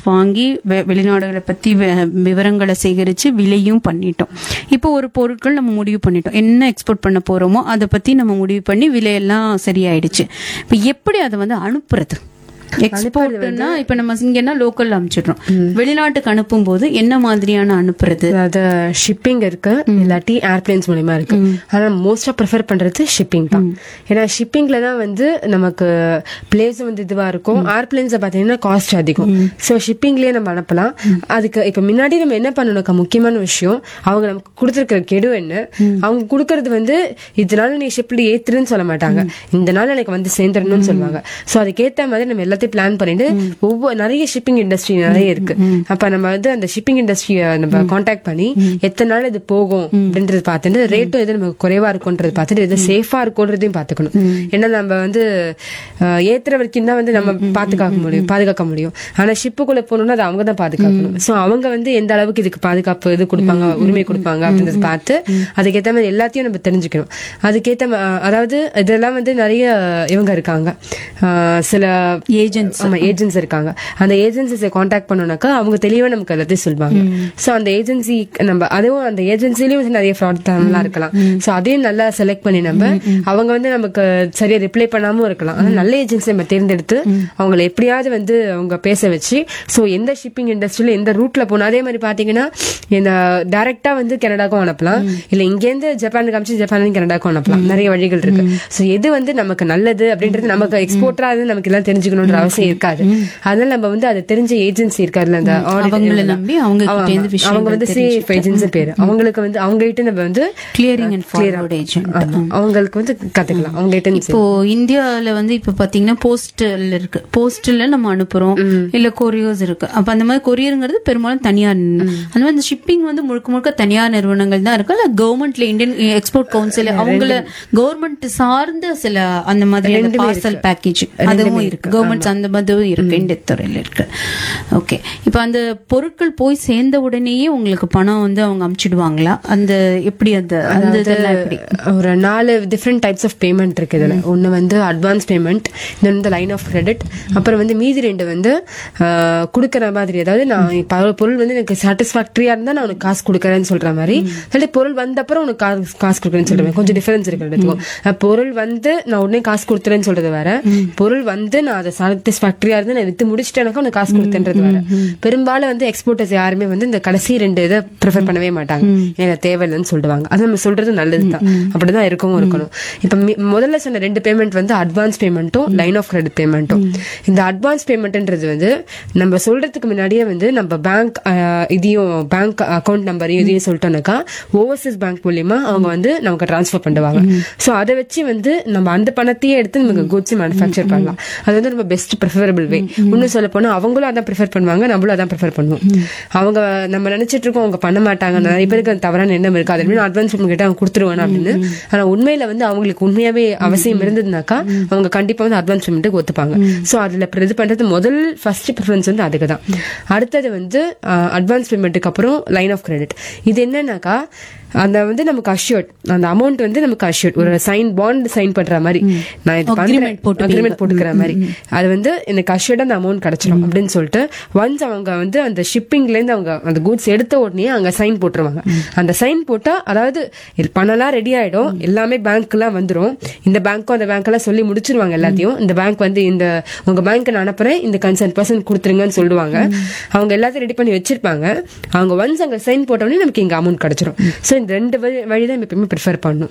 வாங்கி வெ- வெளிநாடுகளை பத்தி வெ- விவரங்களை சேகரிச்சு விலையும் பண்ணிட்டோம் இப்போ ஒரு பொருட்கள் நம்ம முடிவு பண்ணிட்டோம் என்ன எக்ஸ்போர்ட் பண்ண போறோமோ அதை பத்தி நம்ம முடிவு பண்ணி விலையெல்லாம் சரியாயிடுச்சு இப்போ எப்படி அதை வந்து அனுப்புறது எக்ஸ்போர்ட்னா இப்ப நம்ம இங்கன்னா லோக்கல் அனுப்பிச்சிடுறோம் வெளிநாட்டுக்கு அனுப்பும் போது என்ன மாதிரியான அனுப்புறது அதாவது ஷிப்பிங் இருக்கு இல்லாட்டி ஏர்பிளைன்ஸ் மூலியமா இருக்கு ஆனா மோஸ்டா ப்ரிஃபர் பண்றது ஷிப்பிங் தான் ஏன்னா ஷிப்பிங்ல தான் வந்து நமக்கு பிளேஸ் வந்து இதுவா இருக்கும் ஏர்பிளைன்ஸ்ல பாத்தீங்கன்னா காஸ்ட் அதிகம் ஸோ ஷிப்பிங்லயே நம்ம அனுப்பலாம் அதுக்கு இப்ப முன்னாடி நம்ம என்ன பண்ணணும்க்கா முக்கியமான விஷயம் அவங்க நமக்கு கொடுத்துருக்கிற கெடு என்ன அவங்க கொடுக்கறது வந்து இதனால நீ ஷிப்ல ஏத்துருன்னு சொல்ல மாட்டாங்க இந்த நாள் எனக்கு வந்து சேர்ந்துடணும்னு சொல்லுவாங்க ஸோ அதுக்கேத்த மாதிரி நம்ம எல்லாத்தையும் பிளான் பண்ணிட்டு ஒவ்வொரு நிறைய ஷிப்பிங் இண்டஸ்ட்ரி நிறைய இருக்கு அப்ப நம்ம வந்து அந்த ஷிப்பிங் இண்டஸ்ட்ரியை நம்ம காண்டாக்ட் பண்ணி எத்தனை நாள் இது போகும் அப்படின்றது பார்த்துட்டு ரேட்டும் எது நமக்கு குறைவா இருக்கும்ன்றது பார்த்துட்டு எது சேஃபா இருக்கும்ன்றதையும் பார்த்துக்கணும் ஏன்னா நம்ம வந்து அஹ், ஏத்துற வரைக்கும் தான் வந்து நம்ம பாதுகாக்க முடியும் பாதுகாக்க முடியும் ஆனா ஷிப்புக்குள்ள போகணும்னா அது அவங்க தான் பாதுகாக்கணும் சோ அவங்க வந்து எந்த அளவுக்கு இதுக்கு பாதுகாப்பு இது கொடுப்பாங்க உரிமை கொடுப்பாங்க அப்படின்றத பார்த்து அதுக்கேத்த மாதிரி எல்லாத்தையும் நம்ம தெரிஞ்சுக்கணும் அதுக்கேத்த மா- அதாவது இதெல்லாம் வந்து நிறைய இவங்க இருக்காங்க அஹ், சில ஏஜென்ட்ஸ் ஆமா ஏஜென்ட்ஸ் இருக்காங்க அந்த ஏஜென்சிஸை காண்டாக்ட் பண்ணோம்னாக்கா அவங்க தெளிவா நமக்கு எல்லாத்தையும் சொல்லுவாங்க சோ அந்த ஏஜென்சி நம்ம அதுவும் அந்த ஏஜென்சிலயும் வந்து நிறைய ஃப்ராட் தரம்லாம் இருக்கலாம் சோ அதையும் நல்லா செலக்ட் பண்ணி நம்ம அவங்க வந்து நமக்கு சரியா ரிப்ளை பண்ணாம இருக்கலாம் ஆனா நல்ல ஏஜென்சி நம்ம தேர்ந்தெடுத்து அவங்கள எப்படியாவது வந்து அவங்க பேச வச்சு சோ எந்த ஷிப்பிங் இண்டஸ்ட்ரியில எந்த ரூட்ல போகணும் அதே மாதிரி பாத்தீங்கன்னா இந்த டைரக்டா வந்து கனடாக்கும் அனுப்பலாம் இல்ல இங்கேருந்து ஜப்பானுக்கு அமைச்சு ஜப்பான் கனடாக்கும் அனுப்பலாம் நிறைய வழிகள் இருக்கு சோ எது வந்து நமக்கு நல்லது அப்படின்றது நமக்கு எக்ஸ்போர்ட்டரா நமக்கு எல்லாம் தெரிஞ்சுக்கணும்ன்ற அவசியம் இருக்காது அதனால நம்ம வந்து அது தெரிஞ்ச ஏஜென்சி இருக்காருல்ல அந்த audit அவங்கள இதெல்லாம். நம்பி அவங்க கிட்ட ஆமா, இருந்து ஆமா. விஷயங்கள் அவங்க வந்து சேஃப் ஏஜென்சி பேரு அவங்களுக்கு வந்து அவங்க கிட்ட நம்ம வந்து கிளியரிங் அண்ட் ஃபார்வர்ட் ஏஜென்ட் ஆமா, அவங்களுக்கு வந்து கத்துக்கலாம் அவங்க கிட்ட இருந்து இப்போ இந்தியால வந்து இப்ப பாத்தீங்கன்னா போஸ்டல் இருக்கு போஸ்டல்ல நம்ம அனுப்புறோம் இல்ல கொரியர்ஸ் இருக்கு அப்ப அந்த மாதிரி கொரியருங்கிறது பெரும்பாலும் தனியார் நிறுவனம். அந்த மாதிரி இந்த ஷிப்பிங் வந்து முழுக்க முழுக்க தனியார் நிறுவனங்கள் தான் இருக்கு இல்ல கவர்மெண்ட்ல இந்தியன் எக்ஸ்போர்ட் கவுன்சில் அவங்கள கவர்மெண்ட் சார்ந்த சில அந்த மாதிரியான பார்சல் பேக்கேஜ் அதுவும் இருக்கு கவர்மெண்ட் அந்த மாதிரியும் இருக்கு இந்த துறையில இருக்கு ஓகே இப்போ அந்த பொருட்கள் போய் சேர்ந்த உடனேயே உங்களுக்கு பணம் வந்து அவங்க அமுச்சிடுவாங்களா அந்த எப்படி அந்த அந்த இதெல்லாம் எப்படி ஒரு நாலு டிஃப்ரெண்ட் டைப்ஸ் ஆஃப் பேமெண்ட் இருக்கு இதுல ஒன்னு வந்து அட்வான்ஸ் பேமெண்ட் இன்னொன்று வந்து லைன் ஆஃப் கிரெடிட் அப்புறம் வந்து மீதி ரெண்டு வந்து ஆஹ், கொடுக்கற மாதிரி அதாவது நான் இப்ப ஒரு பொருள் வந்து எனக்கு சாட்டிஸ்பாக்டரியா இருந்தா நான் உனக்கு காசு கொடுக்கறேன்னு சொல்ற மாதிரி இல்லாட்டி பொருள் வந்த அப்புறம் உனக்கு காசு காசு கொடுக்குறேன்னு சொல்றேன் கொஞ்சம் டிஃபரன்ஸ் இருக்கு ரெண்டுத்துக்கும் அஹ், பொருள் வந்து நான் உடனே காசு கொடுத்துறேன்னு சொல்றது வேற பொருள் வந்து நான் அதை சாட்டிஸ்பாக்டரியா இருந்து நான் வித்து முடிச்சிட்டேனாக்கா உனக்கு காசு கொடுத்தேன்றது வேற பெரும்பாலும் வந்து எக்ஸ்போர்ட்டர்ஸ் யாருமே வந்து இந்த கடைசி ரெண்டு இதை ப்ரிஃபர் பண்ணவே மாட்டாங்க எனக்கு தேவையில்லைன்னு சொல்லுவாங்க அது நம்ம சொல்றது நல்லது தான் அப்படிதான் இருக்கவும் இருக்கணும் இப்ப மி- முதல்ல சொன்ன ரெண்டு பேமெண்ட் வந்து அட்வான்ஸ் பேமெண்ட்டும் லைன் ஆஃப் கிரெடிட் பேமெண்ட்டும் இந்த அட்வான்ஸ் பேமெண்ட்ன்றது வந்து நம்ம சொல்றதுக்கு முன்னாடியே வந்து நம்ம பேங்க் இதையும் பேங்க் அக்கௌண்ட் நம்பரையும் இதையும் சொல்லிட்டோம்னாக்கா ஓவர்சீஸ் பேங்க் மூலியமா அவங்க வந்து நமக்கு ட்ரான்ஸ்ஃபர் பண்ணுவாங்க சோ அதை வச்சு வந்து நம்ம அந்த பணத்தையே எடுத்து நமக்கு குட்ஸ் மேனுஃபேக்சர் பண்ணலாம் அது வந்து நம்ம பெஸ்ட் ப்ரிஃபரபிள் வே இன்னும் சொல்ல போனா அவங்களும் அதான் ப்ரிஃபர் பண்ணுவாங்க நம்மளும் அதான் ப்ரிஃபர் பண்ணுவோம் அவங்க நம்ம நினைச்சிட்டு இருக்கோம் அவங்க பண்ண மாட்டாங்க நிறைய பேருக்கு அந்த தவறான எண்ணம் இருக்கு அது அட்வான்ஸ் பேமெண்ட் கிட்ட அவங்க கொடுத்துருவாங்க அப்படின்னு ஆனா உண்மையில வந்து அவங்களுக்கு உண்மையாவே அவசியம் இருந்ததுனாக்கா அவங்க கண்டிப்பா வந்து அட்வான்ஸ் பேமெண்ட்டுக்கு ஒத்துப்பாங்க சோ அதுல இப்ப இது பண்றது முதல் ஃபர்ஸ்ட் ப்ரிஃபரன்ஸ் வந்து அதுக்கு தான் அடுத்தது வந்து அட்வான்ஸ் பேமெண்ட்டுக்கு அப்புறம் லைன் ஆஃப் கிரெடிட் இது என்னன்னாக்கா அந்த வந்து நமக்கு அஷ்யூர்ட் அந்த அமௌண்ட் வந்து நமக்கு அஷ்யூர்ட் ஒரு சைன் பாண்ட் சைன் பண்ற மாதிரி நான் இது Agreement போட்டுப்பீங்க. அக்ரிமெண்ட் போட்டுக்கிற மாதிரி அது வந்து எனக்கு அஷ்யூர்டா அந்த அமௌண்ட் கிடைச்சிடும் அப்படின்னு சொல்லிட்டு ஒன்ஸ் அவங்க வந்து அந்த ஷிப்பிங்ல இருந்து அவங்க அந்த கூட்ஸ் எடுத்த உடனே அங்க சைன் போட்டுருவாங்க அந்த சைன் போட்டா அதாவது இது பணம்லாம் ரெடி ஆயிடும் எல்லாமே பேங்க்லாம் வந்துரும் இந்த பேங்க்கும் அந்த பேங்க் எல்லாம் சொல்லி முடிச்சிருவாங்க எல்லாத்தையும் இந்த பேங்க் வந்து இந்த உங்க பேங்க் நான் அனுப்புறேன் இந்த கன்சர்ன் பர்சன் கொடுத்துருங்கன்னு சொல்லுவாங்க அவங்க எல்லாத்தையும் ரெடி பண்ணி வச்சிருப்பாங்க அவங்க ஒன்ஸ் அங்க சைன் போட்ட உடனே நமக்கு இங்க அமௌண்ட் கிடைச்சிரும் சோ இந்த ரெண்டு வழி வழி தான் எப்பயுமே ப்ரிஃபர் பண்ணும்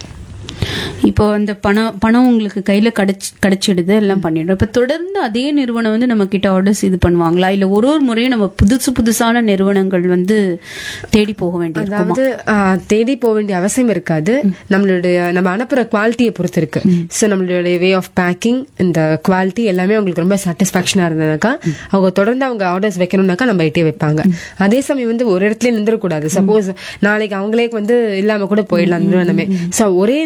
இப்போ அந்த பணம் பணம் உங்களுக்கு கையில கிடைச்சு கிடைச்சிடுது எல்லாம் பண்ணிடும் இப்ப தொடர்ந்து அதே நிறுவனம் வந்து நம்ம கிட்ட ஆர்டர்ஸ் இது பண்ணுவாங்களா இல்ல ஒரு ஒரு முறையும் நம்ம புதுசு புதுசான நிறுவனங்கள் வந்து தேடி போக வேண்டியிருக்குமா அதாவது ஆஹ், தேடி போக வேண்டிய அவசியம் இருக்காது நம்மளுடைய நம்ம அனுப்புற குவாலிட்டியை பொறுத்து இருக்கு ஸோ நம்மளுடைய வே ஆஃப் பேக்கிங் இந்த குவாலிட்டி எல்லாமே அவங்களுக்கு ரொம்ப சாட்டிஸ்பாக்சனா இருந்ததுனாக்கா அவங்க தொடர்ந்து அவங்க ஆர்டர்ஸ் வைக்கணும்னாக்கா நம்ம ஐட்டே வைப்பாங்க அதே சமயம் வந்து ஒரு இடத்துல நின்றுடக்கூடாது சப்போஸ் நாளைக்கு அவங்களே வந்து இல்லாம கூட போயிடலாம் அந்த நிறுவனமே ஸோ ஒரே நிறுவனத்தை நம்பி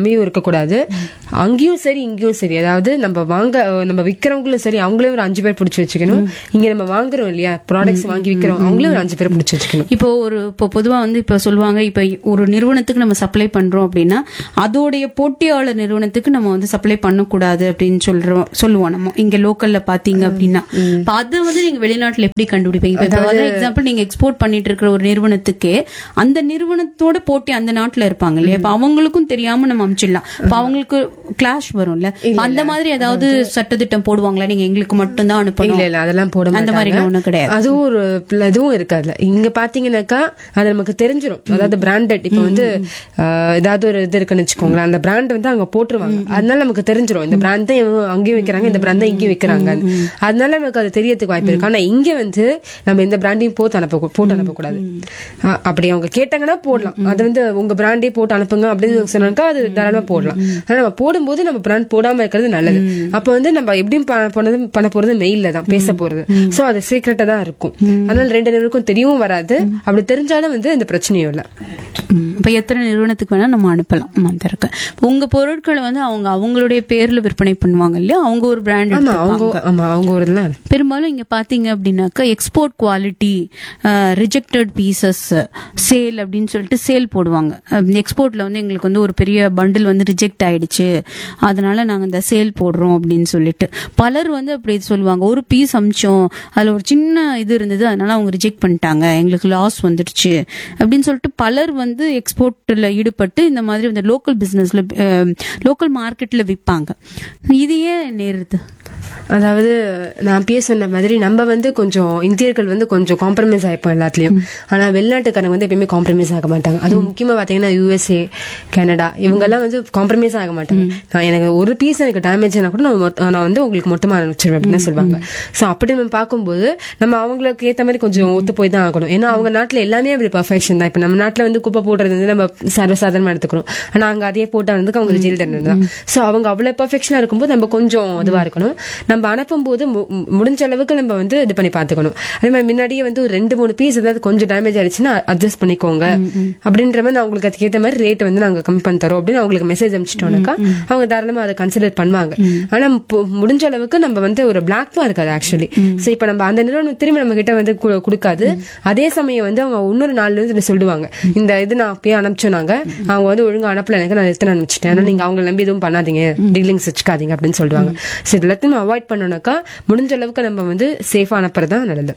நம்பியும் இருக்கக்கூடாது அங்கேயும் சரி இங்கேயும் சரி அதாவது நம்ம வாங்க நம்ம விக்கிறவங்களும் சரி அவங்களே ஒரு அஞ்சு பேர் பிடிச்சி வச்சுக்கணும் இங்க நம்ம வாங்குறோம் இல்லையா ப்ராடக்ட்ஸ் வாங்கி விக்கிறோம் அவங்களே ஒரு அஞ்சு பேர் பிடிச்சி வச்சுக்கணும் இப்போ ஒரு இப்போ பொதுவா வந்து இப்போ சொல்லுவாங்க இப்போ ஒரு நிறுவனத்துக்கு நம்ம சப்ளை பண்றோம் அப்படின்னா அதோடைய போட்டியாளர் நிறுவனத்துக்கு நம்ம வந்து சப்ளை பண்ணக்கூடாது அப்படின்னு சொல்றோம் சொல்லுவோம் நம்ம இங்க லோக்கல்ல பாத்தீங்க அப்படின்னா இப்ப அது வந்து நீங்க வெளிநாட்டுல எப்படி கண்டுபிடிப்பீங்க இப்போ எக்ஸாம்பிள் நீங்க எக்ஸ்போர்ட் பண்ணிட்டு இருக்கிற ஒரு நிறுவனத்துக்கே அந்த நிறுவனத்தோட போட்டி அந்த நாட்டுல இருப்பாங்க இல்லையா இப்ப அவங்களுக்கும் தெரியாம நம்ம அமிச்சிடலாம் இப்ப அவங்களுக்கு கிளாஷ் வரும்ல அந்த மாதிரி ஏதாவது சட்டத்திட்டம் போடுவாங்களா நீங்க எங்களுக்கு மட்டும்தான் அனுப்பணும் இல்ல இல்ல அதெல்லாம் போட அந்த மாதிரி மாட்டாங்க. ஒண்ணும் கிடையாது அதுவும் ஒரு பிள- இதுவும் இருக்காதுல இங்க பாத்தீங்கன்னாக்கா அது நமக்கு தெரிஞ்சிரும் அதாவது பிராண்டட் இப்ப வந்து ஆஹ், ஏதாவது ஒரு இது இருக்குன்னு வச்சுக்கோங்களேன் அந்த பிராண்ட் வந்து அங்க போட்டுருவாங்க அதனால நமக்கு தெரிஞ்சிரும் இந்த பிராண்ட் தான் இவங்க அங்கேயும் வைக்கிறாங்க இந்த பிராண்ட் தான் இங்கேயும் வைக்கிறாங்க அதனால நமக்கு அது தெரியறதுக்கு வாய்ப்பு இருக்கு ஆனா இங்க வந்து நம்ம இந்த பிராண்டையும் போட்டு அனுப்ப போட்டு அனுப்பக்கூடாது ஆஹ், அப்படி அவங்க கேட்டாங்கன்னா போடலாம் அது வந்து உங்க பிராண்டே போட்டு அனுப்புங்க அப்படின்னு சொன்னாக்கா அது தாராளமா போடலாம் ஆனா நம்ம போடும்போது நம்ம பிராண்ட் போடாம இருக்கிறது நல்லது அப்ப வந்து நம்ம எப்படியும் ப- பண்ணது பண்ண போறது மெயில்ல தான் பேச போறது சோ அது சீக்கிரட்டா தான் இருக்கும் அதனால ரெண்டு பேருக்கும் தெரியவும் வராது அப்படி தெரிஞ்சாலும் வந்து இந்த பிரச்சனையும் இல்ல ம். இப்ப எத்தனை நிறுவனத்துக்கு வேணா நம்ம அனுப்பலாம் ம், அந்த இருக்கு உங்க பொருட்களை வந்து அவங்க அவங்களுடைய பேர்ல விற்பனை பண்ணுவாங்க இல்லையா அவங்க ஒரு பிராண்ட் ஆமா அவங்க ஆமா அவங்க ஒரு இதெல்லாம் பெரும்பாலும் இங்க பாத்தீங்க அப்படின்னாக்கா export quality rejected pieces sale அப்படின்னு சொல்லிட்டு சேல் போடுவாங்க எக்ஸ்போர்ட்ல வந்து எங்களுக்கு வந்து ஒரு பெரிய பண்டில் வந்து ரிஜெக்ட் ஆயிடுச்சு அதனால நாங்க இந்த சேல் போடுறோம் அப்படின்னு சொல்லிட்டு பலர் வந்து அப்படி சொல்லுவாங்க ஒரு பீஸ் அமிச்சோம் அதுல ஒரு சின்ன இது இருந்தது அதனால அவங்க ரிஜெக்ட் பண்ணிட்டாங்க எங்களுக்கு லாஸ் வந்துடுச்சு அப்படின்னு சொல்லிட்டு பலர் வந்து எக்ஸ்போர்ட்ல ஈடுபட்டு இந்த மாதிரி இந்த லோக்கல் பிசினஸ்ல லோக்கல் மார்க்கெட்ல விற்பாங்க இது ஏன் நேருது அதாவது நான் அப்பயே சொன்ன மாதிரி நம்ம வந்து கொஞ்சம் இந்தியர்கள் வந்து கொஞ்சம் காம்ப்ரமைஸ் ஆயிப்போம் எல்லாத்துலயும் ஆனா வெளிநாட்டுக்காரங்க வந்து எப்பயுமே காம்ப்ரமைஸ் ஆக மாட்டாங்க அதுவும் முக்கியமா பாத்தீங்கன்னா யூஎஸ்ஏ கனடா இவங்க எல்லாம் வந்து காம்ப்ரமைஸ் ஆக மாட்டாங்க நான் எனக்கு ஒரு பீஸ் எனக்கு டேமேஜ் ஆனா கூட நான் மொத்த- நான் வந்து உங்களுக்கு மொத்தமா அனுப்பிச்சிருவேன் அப்படின்னு சொல்லுவாங்க சோ அப்படி நம்ம பார்க்கும்போது நம்ம அவங்களுக்கு ஏத்த மாதிரி கொஞ்சம் ஒத்து போய் தான் ஆகணும் ஏன்னா அவங்க நாட்டுல எல்லாமே அப்படி பர்ஃபெக்ஷன் தான் இப்ப நம்ம நாட்டுல வந்து குப்பை போடுறது வந்து நம்ம சர்வசாதாரணமா எடுத்துக்கிறோம் ஆனா அங்க அதே போட்டா வந்து அவங்க ஜெயில் தண்டனை தான் சோ அவங்க அவ்வளவு பர்ஃபெக்ஷனா இருக்கும்போது நம்ம கொஞ்சம் இதுவா இருக்கணும் நம்ம அனுப்பும் போது மு- மு- முடிஞ்ச அளவுக்கு நம்ம வந்து இது பண்ணி பாத்துக்கணும் அதே மாதிரி முன்னாடியே வந்து ஒரு ரெண்டு மூணு பீஸ் ஏதாவது கொஞ்சம் டேமேஜ் ஆயிடுச்சுன்னா அட்ஜஸ்ட் பண்ணிக்கோங்க அப்படின்ற மாதிரி நான் உங்களுக்கு அதுக்கேற்ற மாதிரி ரேட் வந்து நாங்க கம்மி பண்ணி தரோம் அப்படின்னு அவங்களுக்கு மெசேஜ் அனுப்பிச்சிட்டோம்னாக்கா அவங்க தாராளமா அதை கன்சிடர் பண்ணுவாங்க ஆனா பு- முடிஞ்ச அளவுக்கு நம்ம வந்து ஒரு பிளாக் தான் இருக்காது ஆக்சுவலி சோ இப்ப நம்ம அந்த நிறுவனம் திரும்பி நம்ம கிட்ட வந்து கு- கொடுக்காது அதே சமயம் வந்து அவங்க இன்னொரு நாள்ல இருந்து இதை சொல்லுவாங்க இந்த இது நான் அப்பயே அனுப்பிச்சோம் நாங்க அவங்க வந்து ஒழுங்கா அனுப்பல எனக்கு நான் எத்தனை அனுப்பிச்சிட்டேன் ஆனா நீங்க அவங்க நம்பி எதுவும் பண்ணாதீங்க டீலிங்ஸ் வச்சுக்காதீங்க அப்படின்னு சொல்லுவாங்க சோ இது எல்லாத்தையும் அவாய்ட் பண்ணோம்னாக்கா முடிஞ்ச அளவுக்கு நம்ம வந்து சேஃபா அனுப்புறது தான் நல்லது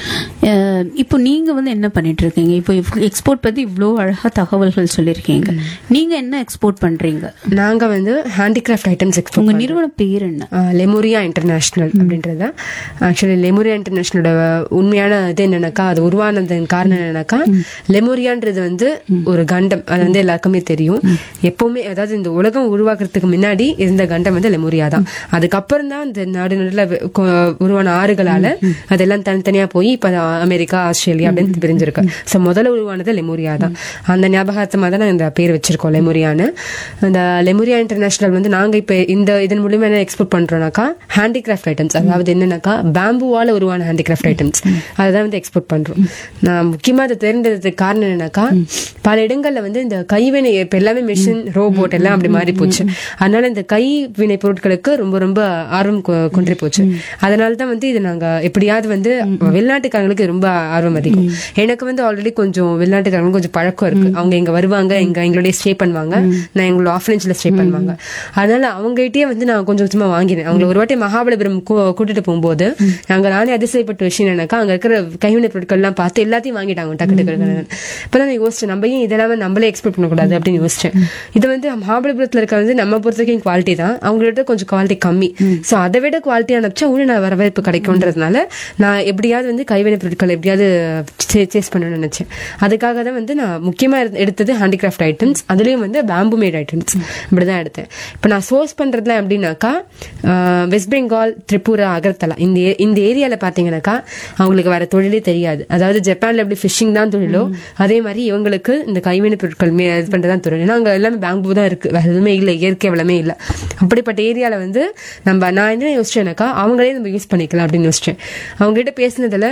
அஹ் இப்போ நீங்க வந்து என்ன பண்ணிட்டு இருக்கீங்க இப்போ எக்ஸ்போர்ட் பத்தி இவ்வளோ அழகா தகவல்கள் சொல்லியிருக்கீங்க நீங்க என்ன எக்ஸ்போர்ட் பண்றீங்க நாங்க வந்து ஹேண்டிகிராஃப்ட் ஐட்டம்ஸ் எக்ஸ்போர்ட் உங்க நிறுவன பேர் என்ன லெமோரியா இன்டர்நேஷனல் அப்படின்றது ஆக்சுவலி லெமோரியா இன்டர்நேஷனலோட உண்மையான இது என்னன்னாக்கா அது உருவானதன் காரணம் என்னன்னாக்கா லெமோரியான்றது வந்து ஒரு கண்டம் அது வந்து எல்லாருக்குமே தெரியும் எப்பவுமே அதாவது இந்த உலகம் உருவாக்குறதுக்கு முன்னாடி இருந்த கண்டம் வந்து லெமோரியா தான் அதுக்கப்புறம் தான் இந்த நாடு நடுல வெ- கொ- உருவான ஆறுகளால அதெல்லாம் தனித்தனியா போய் இப்ப அது அமெரிக்கா ஆஸ்திரேலியா அப்படின்னு பிரிஞ்சிருக்கு சோ முதல்ல உருவானது லெமோரியா தான் அந்த ஞாபகார்த்தமா தான் நான் இந்த பேர் வச்சிருக்கோம் லெமோரியான்னு அந்த லெமோரியா இன்டர்நேஷனல் வந்து நாங்க இப்ப இந்த இதன் மூலியமா என்ன எக்ஸ்போர்ட் பண்றோம்னாக்கா ஹேண்டிகிராஃப்ட் ஐட்டம்ஸ் அதாவது என்னன்னாக்கா பேம்புவால உருவான ஹேண்டிகிராஃப்ட் ஐட்டம்ஸ் அதை வந்து எக்ஸ்போர்ட் பண்றோம் நான் முக்கியமா அதை தேர்ந்தெடுத்ததுக்கு காரணம் என்னன்னாக்கா பல இடங்கள்ல வந்து இந்த கைவினை இப்ப எல்லாமே மிஷின் ரோபோட் எல்லாம் அப்படி மாறி போச்சு அதனால இந்த கைவினை பொருட்களுக்கு ரொம்ப ரொம்ப ஆர்வம் கொ- கொன்றி போச்சு அதனால தான் வந்து இது நாங்க எப்படியாவது வந்து வெளிநாட்டுக்காரங்களுக்கு ரொம்ப ஆர்வம் அதிகம் எனக்கு வந்து ஆல்ரெடி கொஞ்சம் வெளிநாட்டுக்காரங்களுக்கு கொஞ்சம் பழக்கம் இருக்கு அவங்க இங்க வருவாங்க இங்க எங்களுடைய ஸ்டே பண்ணுவாங்க நான் எங்களோட ஆஃபரேஜ்ல ஸ்டே பண்ணுவாங்க அதனால அவங்ககிட்டயே வந்து நான் கொஞ்சம் கொஞ்சமா வாங்கினேன் அவங்கள ஒரு வாட்டி மகாபலிபுரம் கூ- கூட்டிட்டு போகும்போது அங்க நானே அதிசயப்பட்ட விஷயம் என்னக்கா அங்க இருக்கிற கைவினை பொருட்கள் எல்லாம் பார்த்து எல்லாத்தையும் வாங்கிட்டாங்க டக்கு டக்கு டக்குன்னு. இப்பதான் நான் யோசிச்சேன் நம்ம ஏன் இதெல்லாம் நம்மளே எக்ஸ்பெக்ட் பண்ணக்கூடாது அப்படின்னு யோசிச்சேன் இது வந்து மகாபலிபுரத்துல இருக்க வந்து நம்ம பொறுத்த வரைக்கும் குவாலிட்டி தான் அவங்கள்ட்ட கொஞ்சம் குவாலிட்டி கம்மி சோ அதை விட குவாலிட்டி அனுப்பிச்சா இன்னும் நான் வரவேற்பு கிடைக்கும்ன்றதுனால நான் எப்படியாவது வந்து கைவினை பொருட்கள் எப்படியாவது சேஸ் பண்ணணும்னு நினைச்சேன் அதுக்காக தான் வந்து நான் முக்கியமா எடுத்த- எடுத்தது ஹேண்டிகிராஃப்ட் ஐட்டம்ஸ் அதுலயும் வந்து பேம்பு மேட் ஐட்டம்ஸ் இப்படிதான் எடுத்தேன் இப்போ நான் சோர்ஸ் பண்றதுலாம் எப்படின்னாக்கா ஆஹ், வெஸ்ட் பெங்கால் திரிபுரா அகர்தலா இந்த ஏ- இந்த ஏரியால பாத்தீங்கன்னாக்கா அவங்களுக்கு வேற தொழிலே தெரியாது அதாவது ஜப்பான்ல எப்படி ஃபிஷிங் தான் தொழிலோ அதே மாதிரி இவங்களுக்கு இந்த கைவினை பொருட்கள் மே இது பண்றதுதான் தொழில் ஏன்னா அங்க எல்லாமே பேம்பு தான் இருக்கு வேற எதுவுமே இல்லை இயற்கை வளமே இல்லை அப்படிப்பட்ட ஏரியால வந்து நம்ம நான் என்ன யோசிச்சேனாக்கா அவங்களே நம்ம யூஸ் பண்ணிக்கலாம் அப்படின்னு யோசிச்சேன் அவங்க கிட்ட பேசினதுல நிறைய பேர்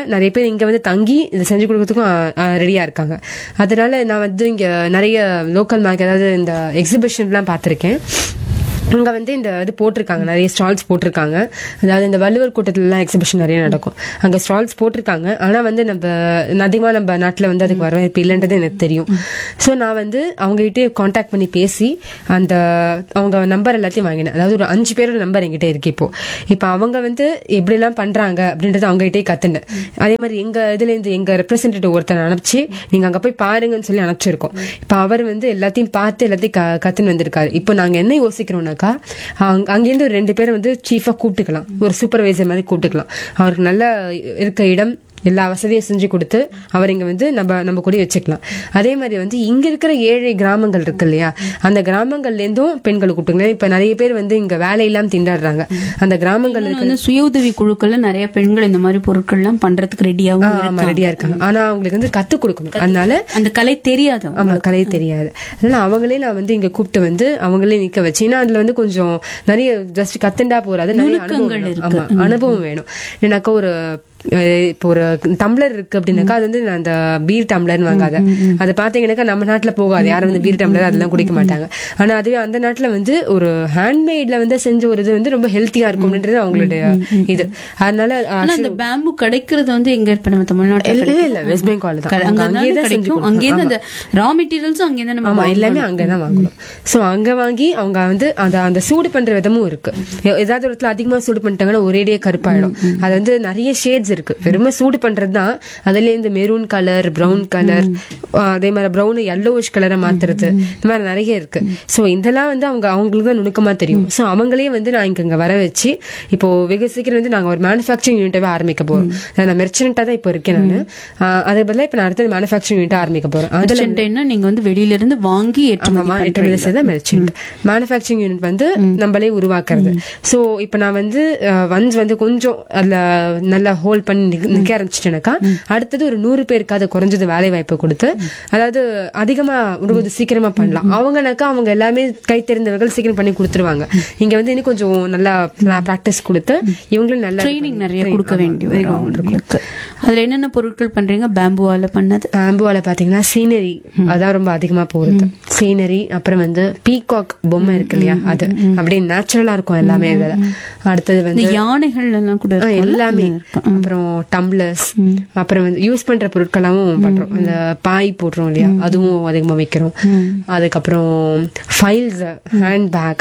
பேர் இங்க வந்து தங்கி இதை செஞ்சு கொடுக்கறதுக்கும் ரெடியா இருக்காங்க அதனால நான் வந்து இங்க நிறைய லோக்கல் மார்க்கெட் அதாவது இந்த எக்ஸிபிஷன்லாம் பார்த்திருக்கேன் அங்க வந்து இந்த இது போட்டிருக்காங்க நிறைய ஸ்டால்ஸ் போட்டிருக்காங்க அதாவது இந்த வள்ளுவர் கூட்டத்துலலாம் எக்ஸிபிஷன் நிறைய நடக்கும் அங்க ஸ்டால்ஸ் போட்டிருக்காங்க ஆனா வந்து நம்ம அதிகமா நம்ம நாட்டுல வந்து அதுக்கு வரவேற்பு இல்லைன்றது எனக்கு தெரியும் ஸோ நான் வந்து அவங்க கிட்டே காண்டாக்ட் பண்ணி பேசி அந்த அவங்க நம்பர் எல்லாத்தையும் வாங்கினேன் அதாவது ஒரு அஞ்சு பேரோட நம்பர் என்கிட்ட இருக்கு இப்போ இப்போ அவங்க வந்து எப்படிலாம் பண்றாங்க அப்படின்றத அவங்க கிட்டே கத்துனேன் அதே மாதிரி எங்க இதுல இருந்து எங்க ரெப்ரசன்டேட்டிவ் ஒருத்தர் அனுப்பிச்சு நீங்க அங்க போய் பாருங்கன்னு சொல்லி அனுப்பிச்சிருக்கோம் இப்போ அவர் வந்து எல்லாத்தையும் பார்த்து எல்லாத்தையும் க- கத்துன்னு வந்திருக்காரு இப்போ நாங்க என்ன யோசிக்கிறோம்னாக்கா அங்க- அங்கேருந்து ஒரு ரெண்டு பேரை வந்து சீஃபா கூப்பிட்டுக்கலாம் ஒரு சூப்பர்வைசர் மாதிரி கூப்பிட்டுக்கலாம் அவருக்கு நல்ல இருக்க இடம் எல்லா வசதியும் செஞ்சு கொடுத்து அவர் இங்க வந்து நம்ம நம்ம கூட வச்சுக்கலாம் அதே மாதிரி வந்து இங்க இருக்கிற ஏழை கிராமங்கள் இருக்கு இல்லையா அந்த கிராமங்கள்ல இருந்தும் பெண்களை கூப்பிட்டுக்கலாம் இப்ப நிறைய பேர் வந்து இங்க வேலையெல்லாம் திண்டாடுறாங்க அந்த கிராமங்கள் இன்னொன்னு வந்து சுய உதவி குழுக்கள்ல நிறைய பெண்கள் இந்த மாதிரி பொருட்கள்லாம் பண்றதுக்கு ரெடியாகவும் ஆமா ரெடியா இருக்காங்க ஆனா அவங்களுக்கு வந்து கத்து கொடுக்கணும் அதனால அந்த கலை தெரியாது ஆமா கலை தெரியாது அதனால அவங்களே நான் வந்து இங்க கூப்பிட்டு வந்து அவங்களே நிக்க வச்சு ஏன்னா அதுல வந்து கொஞ்சம் நிறைய ஜஸ்ட் கத்துண்டா போறாது நிறைய அனுபவம் வேணும். ஆமா அனுபவம் வேணும் ஏன்னாக்கா ஒரு அஹ், இப்போ ஒரு டம்ளர் இருக்கு அப்படின்னாக்கா அது வந்து அந்த பீர் டம்ளர்னு வாங்காத அது பாத்தீங்கன்னாக்கா நம்ம நாட்டுல போகாது யாரும் வந்து பீர் டம்ளர் அதெல்லாம் குடிக்க மாட்டாங்க ஆனா அதுவே அந்த நாட்டுல வந்து ஒரு ஹேண்ட்மேட்ல வந்து செஞ்ச ஒரு இது வந்து ரொம்ப ஹெல்த்தியா இருக்கும் அப்படின்றது அவங்களுடைய இது அதனால ஆனா அந்த பேம்பு கிடைக்கிறது வந்து எங்க இப்ப நம்ம தமிழ்நாட்டுல இல்ல இல்ல வெஸ்ட் பெங்கால் தான் அவங்க அங்கேயே தான் செஞ்சு கிடைக்கும் அங்கேருந்து அந்த ரா மெட்டீரியல்ஸும் அங்கேருந்து நம்ம ஆமா எல்லாமே அங்கதான் வாங்கணும் சோ அங்க வாங்கி அவங்க வந்து அந்த அந்த சூடு பண்ற விதமும் இருக்கு எ- ஏதாவது ஒரு இடத்துல அதிகமா சூடு பண்ணிட்டாங்கன்னா ஒரேடியே கருப்பாயிடும் அது வந்து நிறைய ஷேட்ஸ் இருக்கு வெறுமே சூடு பண்றது தான் அதுல இந்த மெரூன் கலர் பிரவுன் கலர் அதே மாதிரி பிரவுன் yellowish கலரை மாத்துறது இந்த மாதிரி நிறைய இருக்கு சோ இதெல்லாம் வந்து அவங்க அவங்களுக்கு தான் நுணுக்கமா தெரியும் சோ அவங்களே வந்து நான் இங்க இங்க வர வச்சு இப்போ வெகு சீக்கிரம் வந்து நாங்க ஒரு மேனுஃபேக்சரிங் யூனிட்டாவே ஆரம்பிக்க போறோம் நான் மெர்ச்சனட்டா தான் இப்போ இருக்கேன் நான் அதே பதிலா இப்ப நான் அடுத்தது மேனுஃபேக்சரிங் யூனிட் ஆரம்பிக்க போறேன் அதுல அர்ஜென்டைனா நீங்க வந்து வெளியில இருந்து வாங்கி ஏற்றுமதி ஆமா ஏற்றுமதி செய்த மெர்ச்சன்ட் மேனுஃபேக்சரிங் யூனிட் வந்து நம்மளே உருவாக்குறது சோ இப்போ நான் வந்து ஒன்ஸ் வந்து கொஞ்சம் அதுல நல்லா ஹோல்ட் பண்ணி நிக்க- நிக்க ஆரம்பிச்சிட்டேனாக்கா அடுத்தது ஒரு நூறு பேருக்கு அது குறைஞ்சது வேலை வாய்ப்பு கொடுத்து அதாவது அதிகமா கொஞ்சம் சீக்கிரமா பண்ணலாம் அவங்கனாக்கா அவங்க எல்லாமே கை தெரிந்தவர்கள் சீக்கிரம் பண்ணி கொடுத்துருவாங்க இங்க வந்து இன்னும் கொஞ்சம் நல்லா பிராக்டிஸ் கொடுத்து இவங்களும் நல்லா ட்ரைனிங் நிறைய கொடுக்க வேண்டி வரும் அவங்களுக்கு அதுல என்னென்ன பொருட்கள் பண்றீங்க பேம்புவால பண்ணது பேம்புவால பாத்தீங்கன்னா சீனரி அதான் ரொம்ப அதிகமா போறது சீனரி அப்புறம் வந்து பீகாக் பொம்மை இருக்கு இல்லையா அது அப்படியே நேச்சுரலா இருக்கும் எல்லாமே இதுல அடுத்தது இந்த வந்து யானைகள் எல்லாம் கூட ஆ, இருக்கும்ல? எல்லாமே இருக்கும். அப்புறம் டம்ளர்ஸ் அப்புறம் வந்து யூஸ் பண்ற பொருட்களாவும் பண்றோம் அந்த பாய் போடுறோம் இல்லையா அதுவும் அதிகமா வைக்கிறோம் அதுக்கப்புறம் ஃபைல்ஸ் ஹேண்ட் பேக்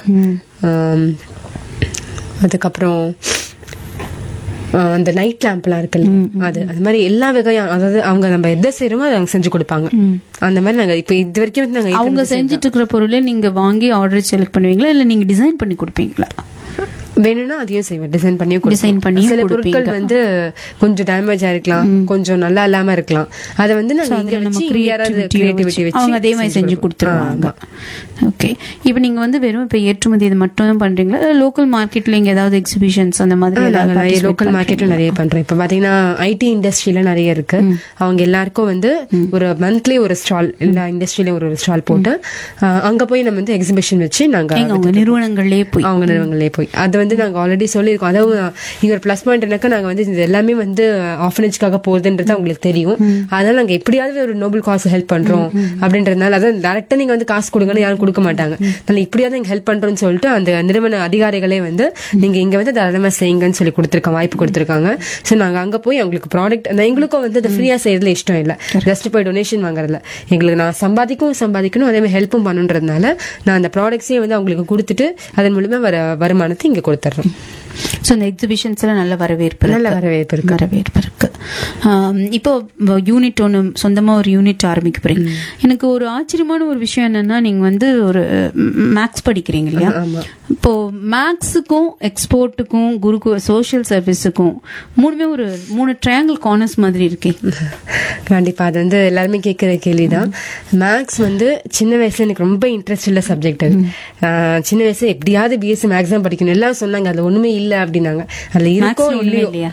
அதுக்கப்புறம் ஆ, அந்த நைட் லேம்ப்லாம் இருக்குல்ல அது அது மாதிரி எல்லா வகையும் அதாவது அவங்க நம்ம எதை செய்யறோமோ அதை அவங்க செஞ்சு கொடுப்பாங்க அந்த மாதிரி நாங்க இப்ப இது வரைக்கும் வந்து நாங்க அவங்க செஞ்சுட்டு இருக்கிற பொருளே நீங்க வாங்கி ஆர்டர் செலக்ட் பண்ணுவீங்களா இல்ல நீங்க டிசைன் பண்ணி கொடுப்பீங்களா வேணும்னா அதையும் செய்வேன் டிசைன் பண்ணியும் Design கொடுப்பேன். பண்ணியும் சில கொடுப்பீங்க. பொருட்கள் வந்து கொஞ்சம் டேமேஜ் ஆயிருக்கலாம் கொஞ்சம் நல்லா இல்லாம இருக்கலாம் அதை வந்து நாங்க இங்க அதுல நம்ம வச்சு இங்க யாராவது creativity கிரியேட்டிவிட்டி வச்சு வச்சு அவங்க அதே மாதிரி செஞ்சு கொடுத்துருவாங்க ஓகே இப்போ நீங்க வந்து வெறும் இப்ப ஏற்றுமதி இது மட்டும் தான் பண்றீங்களா இல்ல லோக்கல் மார்க்கெட்ல இங்க ஏதாவது எக்ஸிபிஷன்ஸ் அந்த மாதிரி ஏதாவது நாங்க நிறைய participate லோக்கல் மார்க்கெட்ல நிறைய பண்றோம் இப்ப பாத்தீங்கன்னா ஐடி இண்டஸ்ட்ரியில நிறைய இருக்கு அவங்க எல்லாருக்கும் வந்து ஒரு மந்த்லி ஒரு ஸ்டால் எல்லா இண்டஸ்ட்ரியிலும் ஒரு ஸ்டால் போட்டு அஹ், அங்க போய் நம்ம வந்து எக்ஸிபிஷன் வச்சு நாங்க எங்க அவங்க நிறுவனங்கள்லயே போய் அவங்க நிறுவனங்களே போய் அது வந்து நாங்க ஆல்ரெடி சொல்லியிருக்கோம் அதாவது இங்க ஒரு ப்ளஸ் பாயிண்ட் என்னக்கா நாங்க வந்து இது எல்லாமே வந்து ஆஃபனேஜ்க்காக போகுதுன்றது அவங்களுக்கு தெரியும் அதனால நாங்க எப்படியாவது ஒரு நோபல் காஸ் ஹெல்ப் பண்றோம் அப்படின்றதுனால அதாவது டேரக்டா நீங்க வந்து காசு கொடுங்கன்னு யாரும் கொடுக்க மாட்டாங்க அதனால இப்படியாவது நீங்க ஹெல்ப் பண்றோம்னு சொல்லிட்டு அந்த நிறுவன அதிகாரிகளே வந்து நீங்க இங்க வந்து தாராளமா செய்யுங்கன்னு சொல்லி கொடுத்துருக்காங்க வாய்ப்பு கொடுத்துருக்காங்க சோ நாங்க அங்க போய் அவங்களுக்கு ப்ராடக்ட் எங்களுக்கும் வந்து அது ஃப்ரீயா செய்யறதுல இஷ்டம் இல்ல ஜஸ்ட் போய் டொனேஷன் வாங்குறதுல எங்களுக்கு நான் சம்பாதிக்கவும் சம்பாதிக்கணும் அதே மாதிரி ஹெல்ப்பும் பண்ணுன்றதுனால நான் அந்த ப்ராடக்ட்ஸையும் வந்து அவங்களுக்கு கொடுத்துட்டு அதன் மூலமா வர வருமானத்தை இங்க கொடுத்துட்றோம் சோ இந்த எக்ஸிபிஷன்ஸ்ல நல்ல வரவேற்பு இருக்கு. நல்ல வரவேற்பு இருக்கு வரவேற்பு இருக்கு ஆம், இப்போ யூனிட் ஒன்று சொந்தமா ஒரு யூனிட் ஆரம்பிக்க போறீங்க எனக்கு ஒரு ஆச்சரியமான ஒரு விஷயம் என்னன்னா நீங்க வந்து ஒரு மேக்ஸ் படிக்கிறீங்க இல்லையா ஆமா. இப்போ மேக்ஸுக்கும் எக்ஸ்போர்ட்டுக்கும் குருக்கு சோஷியல் சர்வீஸுக்கும் மூணுமே ஒரு மூணு ட்ரையாங்கிள் கார்னர்ஸ் மாதிரி இருக்கே கண்டிப்பா அது வந்து எல்லாருமே கேட்கிற கேள்விதான் மேக்ஸ் வந்து சின்ன வயசுல எனக்கு ரொம்ப இன்ட்ரெஸ்ட் உள்ள சப்ஜெக்ட் அது ஆஹ் சின்ன வயசுல எப்படியாவது பிஎஸ்சி மேக்ஸ் தான் படிக்கணும் எல்லாம் தான் சொன்னாங்க அதுல ஒண்ணுமே இல்ல அப்படின்னாங்க அதுல இருக்கோ Mathsல ஒண்ணுமே இல்லையோ இல்லையா?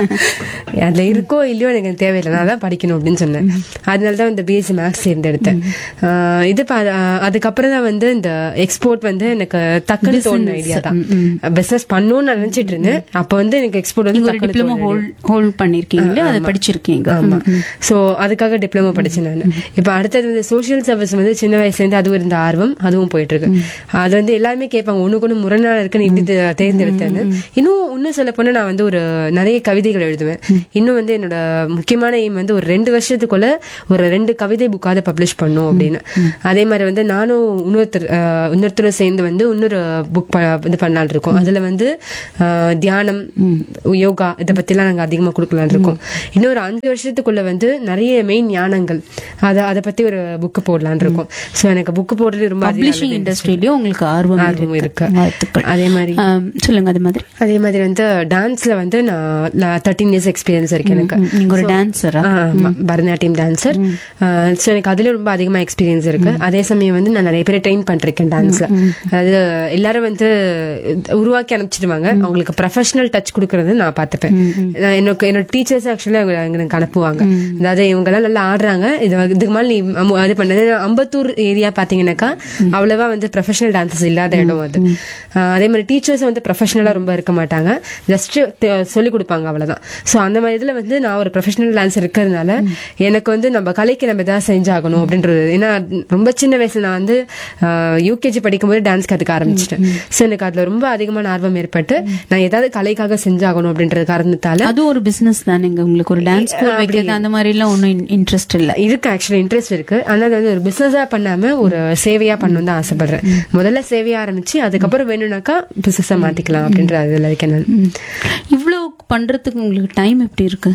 அதுல இருக்கோ இல்லையோ எனக்கு தேவையில்லை நான் தான் படிக்கணும் அப்படின்னு சொன்னேன் அதனால தான் இந்த பிஎஸ்சி மேக்ஸ் தேர்ந்தெடுத்தேன் ஆஹ் இது பா- ஆஹ் அதுக்கப்புறம் தான் வந்து இந்த எக்ஸ்போர்ட் வந்து எனக்கு டக்குன்னு தோணுன ஐடியா தான் பிசினஸ் பண்ணணும்னு நினைச்சிட்டு இருந்தேன் அப்ப வந்து எனக்கு எக்ஸ்போர்ட் வந்து நீங்க ஒரு டக்குனு டிப்ளமோ தோணுன ஹோல்ட் ஹோல்ட் பண்ணிருக்கீங்களா அதை படிச்சிருக்கீங்க ஆமா சோ அதுக்காக டிப்ளமோ படிச்சேன் நான் இப்ப அடுத்தது வந்து சோஷியல் சர்வீஸ் வந்து சின்ன வயசுல இருந்து அதுவும் இருந்த ஆர்வம் அதுவும் போயிட்டு இருக்கு அது வந்து எல்லாருமே கேட்பாங்க ஒண்ணுக்கு ஒண்ணு முரணா இருக்குன்னு இப்படி தே- தேர்ந்தெடுத்தேன்னு இன்னும் இன்னும் சொல்ல போனா நான் வந்து ஒரு நிறைய கவிதைகள் எழுதுவேன் இன்னும் வந்து என்னோட முக்கியமான எய்ம் வந்து ஒரு ரெண்டு வருஷத்துக்குள்ள ஒரு ரெண்டு கவிதை புக்காவது பப்ளிஷ் பண்ணும் அப்படின்னு அதே மாதிரி வந்து நானும் இன்னொருத்தர் அஹ், இன்னொருத்தரும் சேர்ந்து வந்து இன்னொரு புக் இது பண்ணலாம்னு இருக்கோம் அதுல வந்து அஹ், தியானம் யோகா இதை பத்திலாம் நாங்க அதிகமா கொடுக்கலாம்னு இருக்கோம் இன்னொரு அஞ்சு வருஷத்துக்குள்ள வந்து நிறைய மெயின் ஞானங்கள் அத அதை பத்தி ஒரு புக் போடலாம்னு இருக்கோம் சோ எனக்கு புக் போடுறது ரொம்ப அதிகம் பப்ளிஷிங் இண்டஸ்ட்ரியிலயும் உங்களுக்கு ஆர்வம் ஆர்வம் இருக்கு வாழ்த்துக்கள் அதே மாதிரி ஆம், சொல்லுங்க அது மாதிரி அதே மாதிரி வந்து டான்ஸ்ல வந்து நான் தேர்ட்டீன் இயர்ஸ் எக்ஸ்பீரியன்ஸ் இருக்கு எனக்கு ம், நீங்க ஒரு டான்சரா ஆ, ஆமா. பரதநாட்டியம் டான்சர் ஸோ எனக்கு அதுல ரொம்ப அதிகமா எக்ஸ்பீரியன்ஸ் இருக்கு அதே சமயம் வந்து நான் நிறைய பேரை ட்ரெயின் பண்ணிருக்கேன் டான்ஸ்ல அதாவது எல்லாரும் வந்து உருவாக்கி அனுப்பிச்சிடுவாங்க அவங்களுக்கு ப்ரொஃபஷனல் டச் கொடுக்கறது நான் பார்த்துப்பேன் நான் எனக்கு என்னோட டீச்சர்ஸ் ஆக்சுவலி எனக்கு அனுப்புவாங்க அதாவது இவங்க எல்லாம் நல்லா ஆடுறாங்க இது வந்து- இதுக்கு மேல நீ அம்மு- அது பண்ணது அம்பத்தூர் ஏரியா பாத்தீங்கன்னாக்கா அவ்வளவா வந்து ப்ரொஃபஷனல் டான்சஸ் இல்லாத இடம் அது ஆ, அதே மாதிரி டீச்சர்ஸ் வந்து ப்ரொஃபஷனலா ரொம்ப இருக்க மாட்டாங்க ஜஸ்ட் சொல்லி கொடுப்பாங்க அவ்வளவுதான் சோ அந்த மாதிரி இதுல வந்து நான் ஒரு ப்ரொஃபஷனல் டான்சர் இருக்கிறதுனால எனக்கு வந்து நம்ம கலைக்கு நம்ம ஏதாவது செஞ்சாகணும் அப்படின்றது ஏன்னா ரொம்ப சின்ன வயசுல நான் வந்து யூகேஜி படிக்கும்போது டான்ஸ் கத்துக்க ஆரம்பிச்சிட்டேன் சோ எனக்கு அதுல ரொம்ப அதிகமான ஆர்வம் ஏற்பட்டு நான் ஏதாவது கலைக்காக செஞ்சாகணும் அப்படின்றது காரணத்தால அது ஒரு பிசினஸ் தானேங்க உங்களுக்கு ஒரு டான்ஸ் ஸ்கூல் வைக்கிறது அந்த மாதிரி எல்லாம் ஒன்னும் இன்ட்ரெஸ்ட் இல்ல இருக்கு ஆக்சுவலி இன்ட்ரெஸ்ட் இருக்கு ஆனா அது வந்து ஒரு பிசினஸா பண்ணாம ஒரு சேவையா பண்ணணும் தான் ஆசைப்படுறேன் முதல்ல சேவையா ஆரம்பிச்சு அதுக்கப்புறம் வேணும்னாக்கா பிசினஸா மாத்திக்கலாம் அப்படின்ற அதுல இருக்கேன் நான் ம். இவ்வளவு பண்றதுக்கு உங்களுக்கு டைம் எப்படி இருக்கு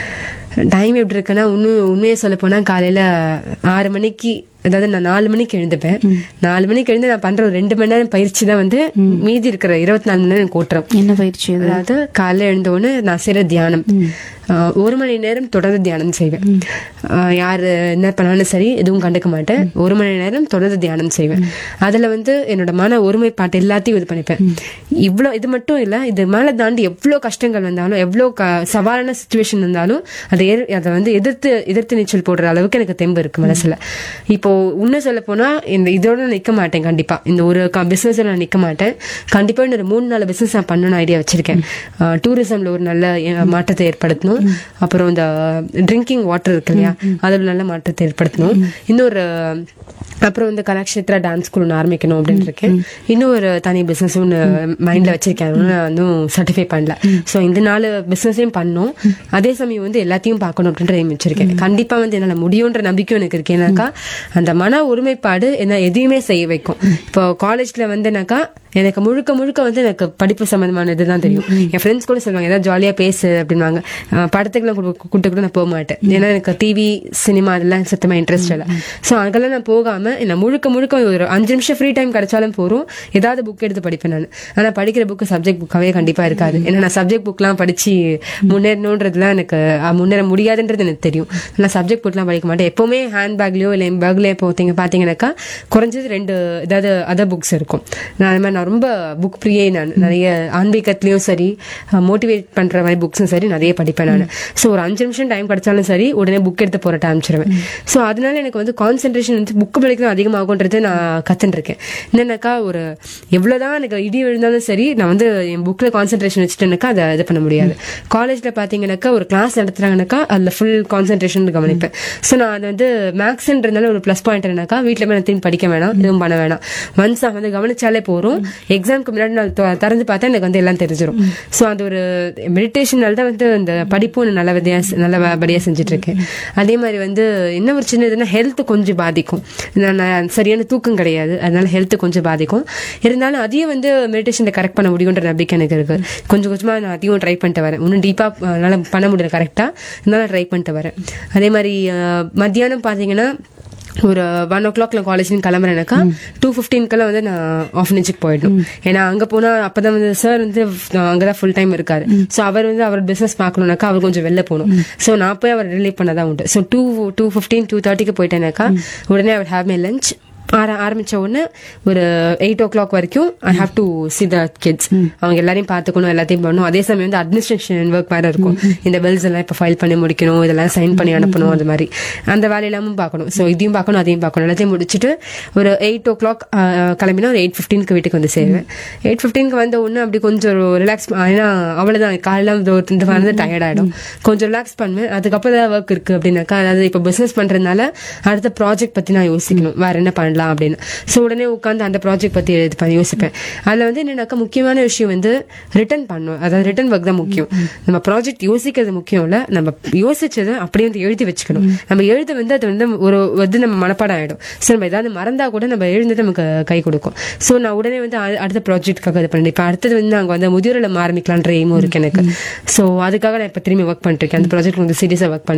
டைம் எப்படி இருக்குன்னா இன்னும் உண்மையை சொல்ல போனா காலையில ஆறு மணிக்கு அதாவது நான் நாலு மணிக்கு எழுந்துப்பேன் நாலு மணிக்கு எழுந்து நான் பண்ற ஒரு ரெண்டு மணி நேரம் பயிற்சி தான் வந்து மீதி இருக்கிற இருபத்தி நாலு மணி நேரம் எனக்கு ஓட்டுறோம் என்ன பயிற்சி அது அதாவது காலைல எழுந்த உடனே நான் செய்யற தியானம் ஆஹ் ஒரு மணி நேரம் தொடர்ந்து தியானம் செய்வேன் ஆஹ் யாரு என்ன பண்ணாலும் சரி எதுவும் கண்டுக்க மாட்டேன் ஒரு மணி நேரம் தொடர்ந்து தியானம் செய்வேன் அதுல வந்து என்னோட மன ஒருமைப்பாட்டு எல்லாத்தையும் இது பண்ணிப்பேன் இவ்வளவு இது மட்டும் இல்ல இது மேல தாண்டி எவ்வளவு கஷ்டங்கள் வந்தாலும் எவ்வளவு க- சவாலான சுச்சுவேஷன் இருந்தாலும் அதை எதிர்- அதை வந்து எதிர்த்து எதிர்த்து நீச்சல் போடுற அளவுக்கு எனக்கு தெம்பு இருக்கு மனசுல இப்போ இன்னும் சொல்ல போனா இந்த இதோட நான் நிக்க மாட்டேன் கண்டிப்பா இந்த ஒரு பிசினஸ் நான் நிக்க மாட்டேன் கண்டிப்பா இன்னொரு மூணு நாலு பிசினஸ் நான் பண்ணணும் ஐடியா வச்சிருக்கேன் டூரிசம்ல ஒரு நல்ல அஹ், மாற்றத்தை ஏற்படுத்தணும் அப்புறம் இந்த ட்ரிங்கிங் வாட்டர் இருக்கு இல்லையா அதுல நல்ல மாற்றத்தை ஏற்படுத்தணும் இன்னொரு அப்புறம் இந்த கலாக்ஷேத்ரா டான்ஸ் ஸ்கூல் ஒன்று ஆரம்பிக்கணும் அப்படின்னு இருக்கேன் இன்னும் ஒரு தனி பிசினஸ் ஒன்று மைண்ட்ல வச்சிருக்கேன் அது நான் இன்னும் சர்டிஃபை பண்ணல ஸோ இந்த நாலு பிசினஸையும் பண்ணணும் அதே சமயம் வந்து எல்லாத்தையும் பார்க்கணும் அப்படின்ற aim வச்சிருக்கேன் கண்டிப்பா வந்து என்னால முடியுன்ற நம்பிக்கையும் எனக்கு இருக்கு ஏன்னாக்கா அந்த மன ஒருமைப்பாடு என்ன எதையுமே செய்ய வைக்கும் இப்போ காலேஜ்ல வந்துனாக்கா எனக்கு முழுக்க முழுக்க வந்து எனக்கு படிப்பு சம்பந்தமான இதுதான் தெரியும் என் ஃப்ரெண்ட்ஸ் கூட சொல்லுவாங்க ஏதாவது ஜாலியா பேசு அப்படின்வாங்க அஹ் படத்துக்குலாம் கூட்டு கூட்டு கூட நான் போக மாட்டேன் ஏன்னா எனக்கு டிவி சினிமா அதெல்லாம் சுத்தமா இன்ட்ரெஸ்ட் இல்லை ஸோ அங்கெல்லாம் நான் போகாம நான் முழுக்க முழுக்க ஒரு அஞ்சு நிமிஷம் ஃப்ரீ டைம் கிடைச்சாலும் போறோம் ஏதாவது புக் எடுத்து படிப்பேன் நான் ஆனா படிக்கிற புக் சப்ஜெக்ட் புக்காவே கண்டிப்பா இருக்காது ஏன்னா நான் சப்ஜெக்ட் புக்லாம் படிச்சு முன்னேறணுன்றதுலாம் எனக்கு அஹ், முன்னேற முடியாதுன்றது எனக்கு தெரியும் நான் சப்ஜெக்ட் புக்லாம் படிக்க மாட்டேன் எப்பவுமே ஹேண்ட் பேக்லயோ இல்லை என் பேக்லயோ போத்தீங்க பாத்தீங்கன்னாக்கா குறைஞ்சது ரெண்டு ஏதாவது அதர் புக்ஸ் இருக்கும் நான் அது மாதிரி நான் ரொம்ப புக் பிரியே நான் நிறைய ஆன்மீகத்திலயும் சரி மோட்டிவேட் பண்ற மாதிரி புக்ஸும் சரி நிறைய படிப்பேன் நான் ஸோ ஒரு அஞ்சு நிமிஷம் டைம் கிடைச்சாலும் சரி உடனே புக் எடுத்து போற ஆரம்பிச்சிருவேன் ஸோ அதனால எனக்கு வந்து கான்சென்ட்ரேஷன் வந்து புக் படிக்கணும் அதிகமாகுன்றது நான் கத்துட்டு இருக்கேன் என்னன்னாக்கா ஒரு எவ்வளவுதான் எனக்கு இடி விழுந்தாலும் சரி நான் வந்து என் புக்ல கான்சென்ட்ரேஷன் வச்சுட்டேனாக்கா அதை இது பண்ண முடியாது காலேஜ்ல பாத்தீங்கன்னாக்கா ஒரு கிளாஸ் நடத்துறாங்கனாக்கா அதுல ஃபுல் கான்சென்ட்ரேஷன் கவனிப்பேன் ஸோ நான் அது வந்து மேக்ஸ்ன்றதுனால ஒரு ப்ளஸ் பாயிண்ட் என்னக்கா வீட்டில் போய் நான் திரும்பி படிக்க வேணாம் எதுவும் பண்ண வேணாம் ஒன்ஸ் நான் வந்து கவனிச்சாலே போறோம் எக்ஸாம்க்கு முன்னாடி நான் தொ- திறந்து பார்த்தா எனக்கு வந்து எல்லாம் தெரிஞ்சிடும் ஸோ அது ஒரு மெடிடேஷனால தான் வந்து இந்த படிப்பும் நல்லபடியா நல்லபடியா செஞ்சுட்டு இருக்கேன் அதே மாதிரி வந்து என்ன ஒரு சின்ன இதுனா ஹெல்த் கொஞ்சம் பாதிக்கும் நான் நான் சரியான தூக்கம் கிடையாது அதனால ஹெல்த் கொஞ்சம் பாதிக்கும் இருந்தாலும் அதையும் வந்து மெடிடேஷன்ல கரெக்ட் பண்ண முடியுன்ற நம்பிக்கை எனக்கு இருக்கு கொஞ்சம் கொஞ்சமா நான் அதையும் ட்ரை பண்ணிட்டு வரேன் இன்னும் டீப்பா என்னால பண்ண முடியல கரெக்டா இருந்தாலும் ட்ரை பண்ணிட்டு வரேன் அதே மாதிரி அஹ், மத்தியானம் பாத்தீங்கன்னா ஒரு ஒன் ஓ கிளாக்ல காலேஜ் கிளம்புறேனாக்கா டூ ஃபிஃப்டீன்க்கெல்லாம் வந்து நான் ஆஃபனேஜுக்கு போயிடணும் ஏன்னா அங்க போனா அப்பதான் வந்து சார் வந்து அங்கதான் ஃபுல் டைம் இருக்காரு சோ அவர் வந்து அவர் பிசினஸ் பார்க்கணும்னாக்கா அவர் கொஞ்சம் வெளில போகணும் சோ நான் போய் அவர் ரிலீவ் பண்ணதான் உண்டு so two two fifteen two தேர்ட்டிக்கு போயிட்டேனாக்கா உடனே அவர் ஹேவ் மை லஞ்ச் ஆர ஆரம்பிச்ச உடனே ஒரு எயிட் ஓ கிளாக் வரைக்கும் I have to see the kids அவங்க எல்லாரையும் பார்த்துக்கணும் எல்லாத்தையும் பண்ணணும் அதே சமயம் வந்து அட்மினிஸ்ட்ரேஷன் ஒர்க் வேற இருக்கும் இந்த பில்ஸ் எல்லாம் இப்போ ஃபைல் பண்ணி முடிக்கணும் இதெல்லாம் சைன் பண்ணி அனுப்பணும் அந்த மாதிரி அந்த வேலையெல்லாமும் பார்க்கணும் ஸோ இதையும் பார்க்கணும் அதையும் பார்க்கணும் எல்லாத்தையும் முடிச்சுட்டு ஒரு எயிட் ஓ கிளாக் கிளம்பினா ஒரு எயிட் ஃபிஃப்டீனுக்கு வீட்டுக்கு வந்து சேருவேன் எயிட் ஃபிஃப்டீனுக்கு வந்த உடனே அப்படி கொஞ்சம் ரிலாக்ஸ் ஏன்னா அவ்வளோதான் காலையில வந்து வந்து டயர்ட் ஆயிடும் கொஞ்சம் ரிலாக்ஸ் பண்ணுவேன் அதுக்கப்புறம் ஏதாவது ஒர்க் இருக்கு அப்படின்னாக்கா அதாவது இப்போ பிசினஸ் பண்றதுனால அடுத்த ப்ராஜெக்ட் பத்தி நான் யோசிக்கணும் வேற என்ன பண்ணலாம் அப்படின்னு ஸோ உடனே உட்காந்து அந்த ப்ராஜெக்ட் பத்தி இது பண்ணி யோசிப்பேன் அதுல வந்து என்னன்னாக்கா முக்கியமான விஷயம் வந்து ரிட்டர்ன் பண்ணணும் அதாவது ரிட்டர்ன் ஒர்க் தான் முக்கியம் நம்ம ப்ராஜெக்ட் யோசிக்கிறது முக்கியம் இல்ல நம்ம யோசிச்சதை அப்படியே வந்து எழுதி வச்சுக்கணும் நம்ம எழுத வந்து அது வந்து ஒரு வந்து நம்ம மனப்பாடம் ஆயிடும் ஸோ நம்ம ஏதாவது மறந்தா கூட நம்ம எழுந்தது நமக்கு கை கொடுக்கும் ஸோ நான் உடனே வந்து அ- அடுத்த ப்ராஜெக்ட்டுக்காக இது பண்ணேன் இப்போ அடுத்தது வந்து நாங்கள் வந்து முதியோரில் ஆரம்பிக்கலான்ற எய்மும் இருக்கு எனக்கு ஸோ அதுக்காக நான் இப்போ திரும்பி ஒர்க் பண்ணிட்டு இருக்கேன் அந்த ப்ராஜெக்ட் வந்து சீரியஸாக ஒர்க்